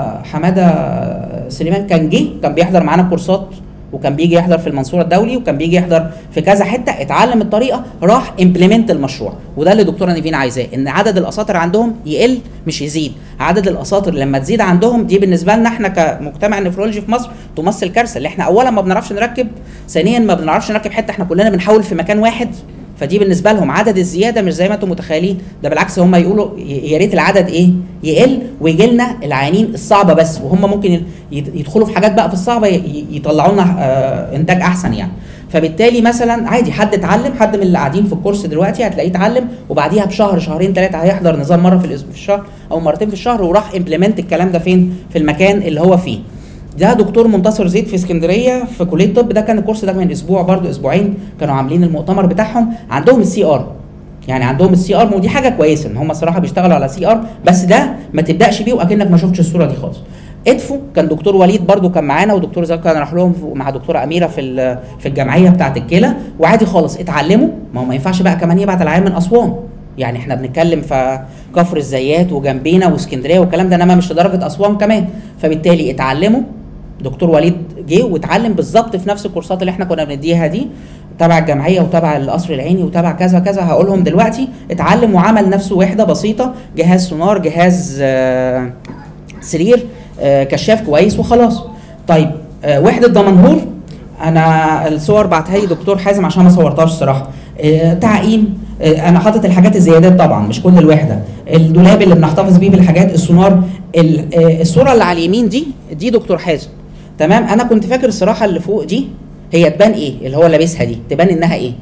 حماده سليمان كان جه كان بيحضر معانا كورسات وكان بيجي يحضر في المنصوره الدولي وكان بيجي يحضر في كذا حته اتعلم الطريقه راح امبلمنت المشروع وده اللي دكتوره نيفين عايزاه ان عدد الاساطر عندهم يقل مش يزيد عدد الاساطر لما تزيد عندهم دي بالنسبه لنا احنا كمجتمع نفرولوجي في مصر تمثل كارثه اللي احنا اولا ما بنعرفش نركب ثانيا ما بنعرفش نركب حته احنا كلنا بنحاول في مكان واحد فدي بالنسبه لهم عدد الزياده مش زي ما انتم متخيلين ده بالعكس هم يقولوا ي- يا ريت العدد ايه يقل ويجي لنا العيانين الصعبه بس وهم ممكن ي- يدخلوا في حاجات بقى في الصعبه ي- ي- يطلعوا لنا آه، انتاج احسن يعني فبالتالي مثلا عادي حد اتعلم حد من اللي قاعدين في الكورس دلوقتي هتلاقيه اتعلم وبعديها بشهر شهرين ثلاثه هيحضر نظام مره في الاسبوع في الشهر او مرتين في الشهر وراح امبلمنت الكلام ده فين في المكان اللي هو فيه ده دكتور منتصر زيد في اسكندريه في كليه الطب ده كان الكورس ده من اسبوع برضو اسبوعين كانوا عاملين المؤتمر بتاعهم عندهم السي ار يعني عندهم السي ار ودي حاجه كويسه ان هم الصراحه بيشتغلوا على سي ار بس ده ما تبداش بيه واكنك ما شفتش الصوره دي خالص ادفو كان دكتور وليد برضو كان معانا ودكتور زكا كان راح لهم في- مع دكتوره اميره في ال- في الجمعيه بتاعه الكلى وعادي خالص اتعلموا ما هو ما ينفعش بقى كمان يبعت العيان من اسوان يعني احنا بنتكلم في كفر الزيات وجنبينا واسكندريه والكلام ده انما مش لدرجه اسوان كمان فبالتالي اتعلموا دكتور وليد جه واتعلم بالظبط في نفس الكورسات اللي احنا كنا بنديها دي تبع الجمعيه وتبع القصر العيني وتبع كذا كذا هقولهم دلوقتي اتعلم وعمل نفسه وحده بسيطه جهاز سونار جهاز آه، سرير آه، كشاف كويس وخلاص طيب آه، وحده دمنهور انا الصور بعتها لي دكتور حازم عشان ما صورتهاش الصراحه آه، تعقيم آه، انا حاطط الحاجات الزيادات طبعا مش كل الوحده الدولاب اللي بنحتفظ بيه بالحاجات السونار ال- آه، الصوره اللي على اليمين دي دي دكتور حازم تمام انا كنت فاكر الصراحه اللي فوق دي هي تبان ايه اللي هو لابسها دي تبان انها ايه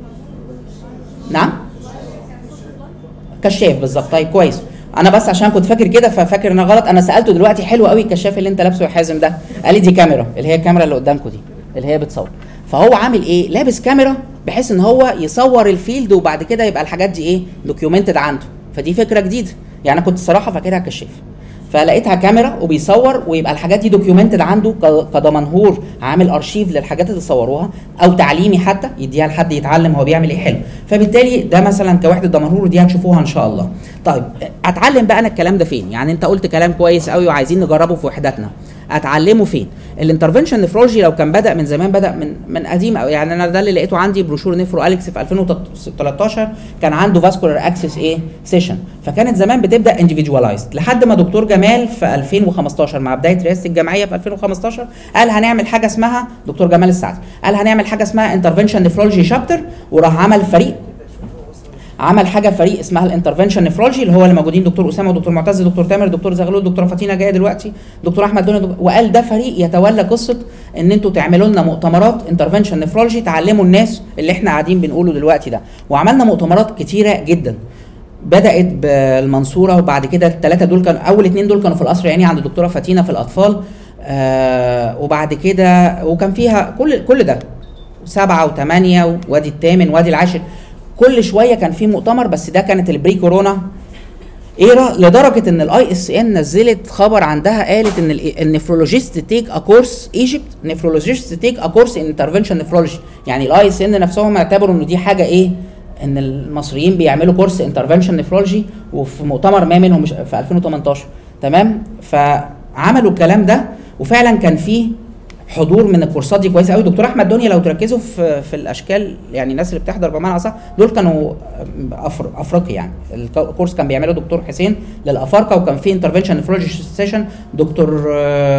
نعم كشاف بالظبط طيب كويس انا بس عشان كنت فاكر كده ففاكر ان غلط انا سالته دلوقتي حلو قوي الكشاف اللي انت لابسه يا حازم ده قال لي دي كاميرا اللي هي الكاميرا اللي قدامكم دي اللي هي بتصور فهو عامل ايه لابس كاميرا بحيث ان هو يصور الفيلد وبعد كده يبقى الحاجات دي ايه دوكيومنتد عنده فدي فكره جديده يعني انا كنت الصراحه فاكرها كشاف فلقيتها كاميرا وبيصور ويبقى الحاجات دي دوكيومنتد عنده ك- كدمنهور عامل ارشيف للحاجات اللي صوروها او تعليمي حتى يديها لحد يتعلم هو بيعمل ايه حلو فبالتالي ده مثلا كوحده دمنهور ودي هتشوفوها ان شاء الله طيب اتعلم بقى انا الكلام ده فين يعني انت قلت كلام كويس قوي وعايزين نجربه في وحداتنا اتعلمه فين الانترفنشن نفرولوجي لو كان بدا من زمان بدا من من قديم او يعني انا ده اللي لقيته عندي بروشور نفرو اليكس في 2013 كان عنده فاسكولار اكسس ايه سيشن فكانت زمان بتبدا انديفيدواليزد لحد ما دكتور جمال في 2015 مع بدايه رئاسه الجمعيه في 2015 قال هنعمل حاجه اسمها دكتور جمال السعدي قال هنعمل حاجه اسمها انترفنشن نفرولوجي شابتر وراح عمل فريق عمل حاجه فريق اسمها الانترفنشن نفرولوجي اللي هو اللي موجودين دكتور اسامه ودكتور معتز دكتور تامر دكتور زغلول دكتوره فاتينا جايه دلوقتي دكتور احمد دوني دكتور وقال ده فريق يتولى قصه ان انتوا تعملوا لنا مؤتمرات انترفنشن نفرولوجي تعلموا الناس اللي احنا قاعدين بنقوله دلوقتي ده وعملنا مؤتمرات كتيره جدا بدات بالمنصوره وبعد كده الثلاثه دول كانوا اول اثنين دول كانوا في القصر العيني عند الدكتوره فاتينا في الاطفال آه وبعد كده وكان فيها كل كل ده سبعه وثمانيه وادي الثامن وادي العاشر كل شويه كان في مؤتمر بس ده كانت البري كورونا ايرا لدرجه ان الاي اس ان نزلت خبر عندها قالت ان النفرولوجيست تيك ا كورس ايجيبت نفرولوجيست تيك ا كورس ان انترفنشن نفرولوجي يعني الاي اس ان نفسهم اعتبروا ان دي حاجه ايه ان المصريين بيعملوا كورس انترفنشن نفرولوجي وفي مؤتمر ما منهم في 2018 تمام فعملوا الكلام ده وفعلا كان فيه حضور من الكورسات دي كويسه قوي دكتور احمد دنيا لو تركزوا في في الاشكال يعني الناس اللي بتحضر بمعنى اصح دول كانوا أفر افريقي يعني الكورس كان بيعمله دكتور حسين للافارقه وكان في انترفنشن نفرولوجي سيشن دكتور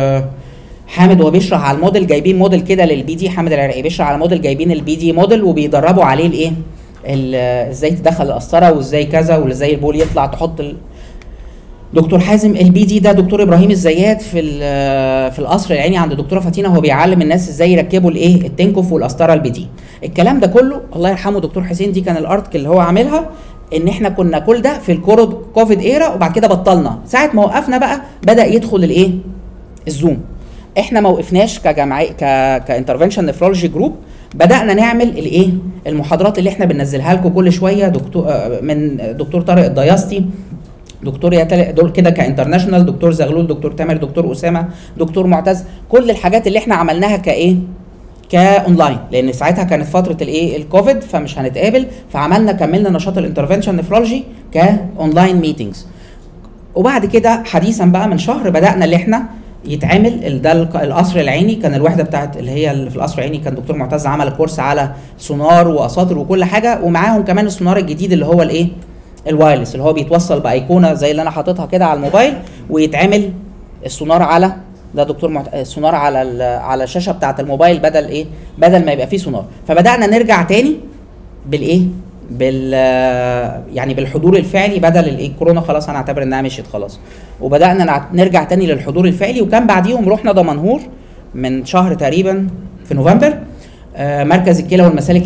حامد وهو بيشرح على الموديل جايبين موديل كده للبي دي حامد العراقي بيشرح على الموديل جايبين البي دي موديل وبيدربوا عليه الايه ازاي تدخل القسطره وازاي كذا وازاي البول يطلع تحط دكتور حازم البي دي ده دكتور ابراهيم الزيات في في القصر العيني عند دكتوره فاتينا هو بيعلم الناس ازاي يركبوا الايه التنكوف والقسطره البي دي الكلام ده كله الله يرحمه دكتور حسين دي كان الارتكل اللي هو عاملها ان احنا كنا كل ده في الكوفيد ايرا وبعد كده بطلنا ساعه ما وقفنا بقى بدا يدخل الايه الزوم احنا ما وقفناش كجمعيه ك كانترفنشن نفرولوجي جروب بدانا نعمل الايه المحاضرات اللي احنا بننزلها لكم كل شويه دكتور من دكتور طارق الضياستي دكتور يا دول كده كانترناشونال دكتور زغلول دكتور تامر دكتور اسامه دكتور معتز كل الحاجات اللي احنا عملناها كايه كاونلاين لان ساعتها كانت فتره الايه الكوفيد فمش هنتقابل فعملنا كملنا نشاط الانترفنشن نفرولوجي كاونلاين ميتنجز وبعد كده حديثا بقى من شهر بدانا اللي احنا يتعمل ده القصر العيني كان الوحده بتاعت اللي هي اللي في القصر العيني كان دكتور معتز عمل كورس على سونار واساطر وكل حاجه ومعاهم كمان السونار الجديد اللي هو الايه الوايرلس اللي هو بيتوصل بايقونه زي اللي انا حاططها كده على الموبايل ويتعمل السونار على ده دكتور معت... السونار على على الشاشه بتاعه الموبايل بدل ايه بدل ما يبقى فيه سونار فبدانا نرجع تاني بالايه بال يعني بالحضور الفعلي بدل الايه كورونا خلاص هنعتبر انها مشيت خلاص وبدانا نرجع تاني للحضور الفعلي وكان بعديهم رحنا دمنهور من شهر تقريبا في نوفمبر مركز الكلى والمسالك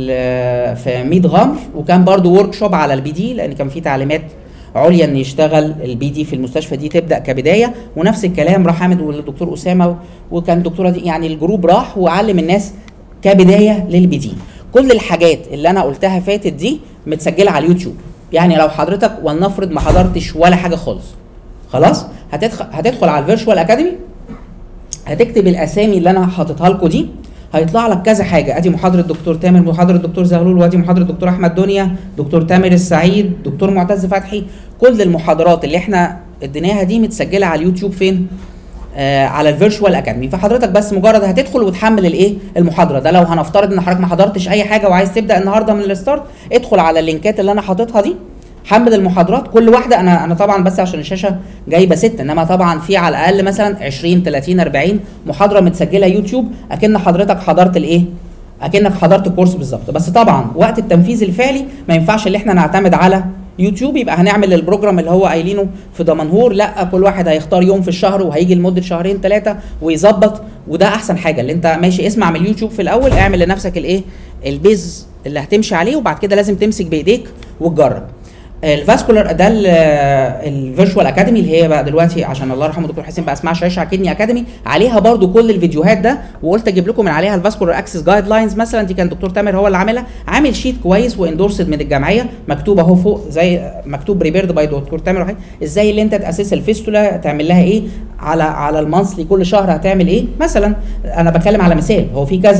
في 100 غمر وكان برضو ورك شوب على البي دي لان كان في تعليمات عليا ان يشتغل البي دي في المستشفى دي تبدا كبدايه ونفس الكلام راح حامد والدكتور اسامه وكان الدكتوره دي يعني الجروب راح وعلم الناس كبدايه للبي دي كل الحاجات اللي انا قلتها فاتت دي متسجله على اليوتيوب يعني لو حضرتك ولنفرض ما حضرتش ولا حاجه خالص خلاص هتدخل هتدخل على الفيرتشوال اكاديمي هتكتب الاسامي اللي انا حاططها لكم دي هيطلع لك كذا حاجه ادي محاضره دكتور تامر محاضره دكتور زغلول وادي محاضره دكتور احمد دنيا دكتور تامر السعيد دكتور معتز فتحي كل المحاضرات اللي احنا اديناها دي متسجله على اليوتيوب فين آه على الفيرتشوال اكاديمي فحضرتك بس مجرد هتدخل وتحمل الايه المحاضره ده لو هنفترض ان حضرتك ما حضرتش اي حاجه وعايز تبدا النهارده من الستارت ادخل على اللينكات اللي انا حاططها دي حمل المحاضرات كل واحده انا انا طبعا بس عشان الشاشه جايبه ستة انما طبعا في على الاقل مثلا 20 30 40 محاضره متسجله يوتيوب اكن حضرتك حضرت الايه اكنك حضرت الكورس بالظبط بس طبعا وقت التنفيذ الفعلي ما ينفعش ان احنا نعتمد على يوتيوب يبقى هنعمل البروجرام اللي هو قايلينه في دمنهور لا كل واحد هيختار يوم في الشهر وهيجي لمده شهرين ثلاثه ويظبط وده احسن حاجه اللي انت ماشي اسمع من اليوتيوب في الاول اعمل لنفسك الايه البيز اللي هتمشي عليه وبعد كده لازم تمسك بايديك وتجرب الفاسكولار ده الفيرتشوال اكاديمي اللي هي بقى دلوقتي عشان الله يرحمه دكتور حسين بقى اسمها شاشه كدني اكاديمي عليها برضو كل الفيديوهات ده وقلت اجيب لكم من عليها الفاسكولار اكسس جايد لاينز مثلا دي كان دكتور تامر هو اللي عاملها عامل شيت كويس واندورسد من الجمعيه مكتوب اهو فوق زي مكتوب بريبيرد باي دكتور تامر ازاي اللي انت تاسس الفيستولا تعمل لها ايه على على المانثلي كل شهر هتعمل ايه مثلا انا بتكلم على مثال هو في كذا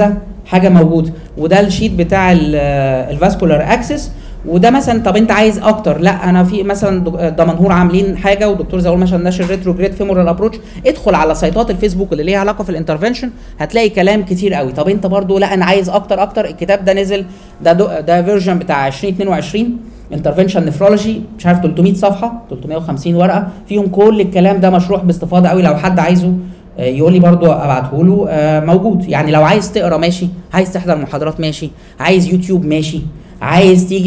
حاجه موجوده وده الشيت بتاع الفاسكولار اكسس وده مثلا طب انت عايز اكتر لا انا في مثلا دك- دمنهور عاملين حاجه ودكتور زغلول مثلا ناشر ريتروجريد فيمورال ابروتش ادخل على سيطات الفيسبوك اللي ليها علاقه في الانترفنشن هتلاقي كلام كتير قوي طب انت برضو لا انا عايز اكتر اكتر الكتاب ده نزل ده دو ده فيرجن بتاع 2022 انترفنشن نفرولوجي مش عارف 300 صفحه 350 ورقه فيهم كل الكلام ده مشروح باستفاضه قوي لو حد عايزه آه، يقول لي برضو ابعته له آه، موجود يعني لو عايز تقرا ماشي عايز تحضر محاضرات ماشي عايز يوتيوب ماشي عايز تيجي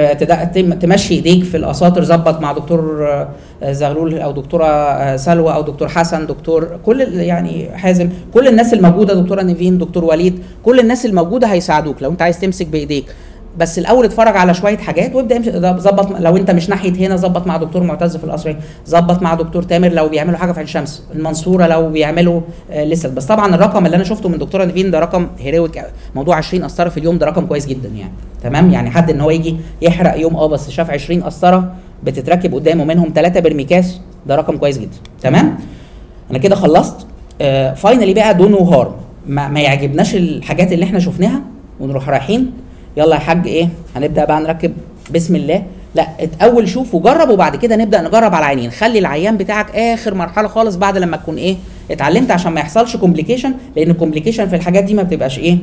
وتمشي ايديك في الاساطر ظبط مع دكتور آه، زغلول او دكتوره آه، سلوى او دكتور حسن دكتور كل ال- يعني حازم كل الناس الموجوده دكتوره نيفين دكتور وليد كل الناس الموجوده هيساعدوك لو انت عايز تمسك بايديك بس الاول اتفرج على شويه حاجات وابدا امشي ده ظبط لو انت مش ناحيه هنا ظبط مع دكتور معتز في القصري ظبط مع دكتور تامر لو بيعملوا حاجه في عين شمس المنصوره لو بيعملوا آه لسه بس طبعا الرقم اللي انا شفته من دكتوره نيفين ده رقم هيرويك قوي. موضوع 20 قسطره في اليوم ده رقم كويس جدا يعني تمام يعني حد ان هو يجي يحرق يوم اه بس شاف 20 قسطره بتتركب قدامه منهم ثلاثه برميكاس ده رقم كويس جدا تمام انا كده خلصت آه فاينلي بقى دون وهارم ما, ما يعجبناش الحاجات اللي احنا شفناها ونروح رايحين يلا يا حاج ايه هنبدا بقى نركب بسم الله لا الاول شوف وجرب وبعد كده نبدا نجرب على العينين خلي العيان بتاعك اخر مرحله خالص بعد لما تكون ايه اتعلمت عشان ما يحصلش كومبليكيشن لان الكومبليكيشن في الحاجات دي ما بتبقاش ايه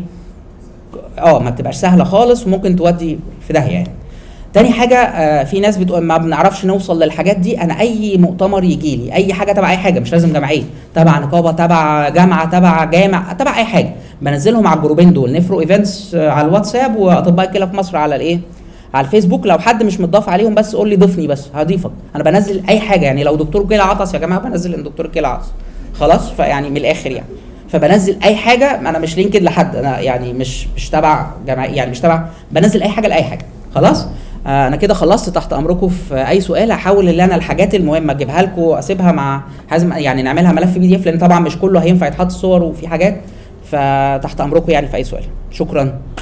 اه ما بتبقاش سهله خالص وممكن تودي في داهيه يعني تاني حاجة آه في ناس بتقول ما بنعرفش نوصل للحاجات دي أنا أي مؤتمر يجي لي أي حاجة تبع أي حاجة مش لازم جمعية تبع نقابة تبع جامعة تبع جامع تبع أي حاجة بنزلهم على الجروبين دول نفرو ايفنتس آه على الواتساب وأطباء الكلى في مصر على الإيه؟ على الفيسبوك لو حد مش متضاف عليهم بس قول لي ضيفني بس هضيفك انا بنزل اي حاجه يعني لو دكتور كلى عطس يا جماعه بنزل ان دكتور كلى عطس خلاص فيعني من الاخر يعني فبنزل اي حاجه انا مش لينكد لحد انا يعني مش مش تبع جمعيه يعني مش تبع بنزل اي حاجه لاي حاجه خلاص آه انا كده خلصت تحت امركم في اي سؤال هحاول ان انا الحاجات المهمه اجيبها لكم اسيبها مع حازم يعني نعملها ملف بي دي اف لان طبعا مش كله هينفع يتحط صور وفي حاجات فتحت امركم يعني في اي سؤال شكرا